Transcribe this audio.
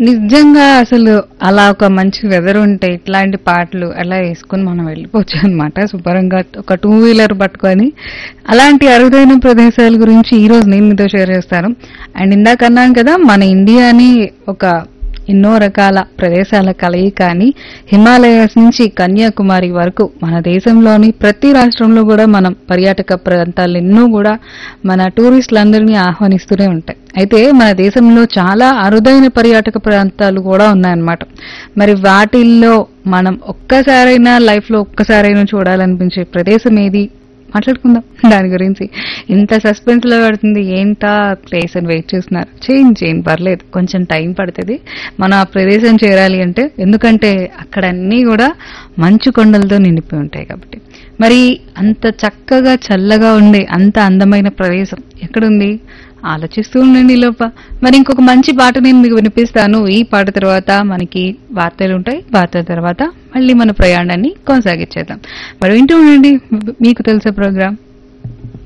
నిజంగా అసలు అలా ఒక మంచి వెదర్ ఉంటే ఇట్లాంటి పాటలు అలా వేసుకుని మనం వెళ్ళిపోవచ్చు అనమాట శుభ్రంగా ఒక టూ వీలర్ పట్టుకొని అలాంటి అరుదైన ప్రదేశాల గురించి ఈ రోజు నేను మీతో షేర్ చేస్తాను అండ్ ఇందాక అన్నాను కదా మన ఇండియాని ఒక ఎన్నో రకాల ప్రదేశాల కలయిక అని హిమాలయాస్ నుంచి కన్యాకుమారి వరకు మన దేశంలోని ప్రతి రాష్ట్రంలో కూడా మనం పర్యాటక ప్రాంతాలు ఎన్నో కూడా మన టూరిస్టులందరినీ ఆహ్వానిస్తూనే ఉంటాయి అయితే మన దేశంలో చాలా అరుదైన పర్యాటక ప్రాంతాలు కూడా ఉన్నాయన్నమాట మరి వాటిల్లో మనం ఒక్కసారైనా లైఫ్ లో ఒక్కసారైనా చూడాలనిపించే ప్రదేశం ఏది మాట్లాడుకుందాం దాని గురించి ఇంత సస్పెన్స్ లో పడుతుంది ఏంటా ప్లేస్ అని వెయిట్ చేస్తున్నారు చేయండి చేయండి పర్లేదు కొంచెం టైం పడుతుంది మనం ఆ ప్రదేశం చేరాలి అంటే ఎందుకంటే అక్కడ అన్నీ కూడా మంచు కొండలతో నిండిపోయి ఉంటాయి కాబట్టి మరి అంత చక్కగా చల్లగా ఉండే అంత అందమైన ప్రదేశం ఎక్కడుంది ఆలోచిస్తూ ఉండండి ఈ లోప మరి ఇంకొక మంచి పాట నేను మీకు వినిపిస్తాను ఈ పాట తర్వాత మనకి వార్తలు ఉంటాయి వార్తల తర్వాత మళ్ళీ మన ప్రయాణాన్ని కొనసాగించేద్దాం మరి వింటూ ఉండండి మీకు తెలిసే ప్రోగ్రామ్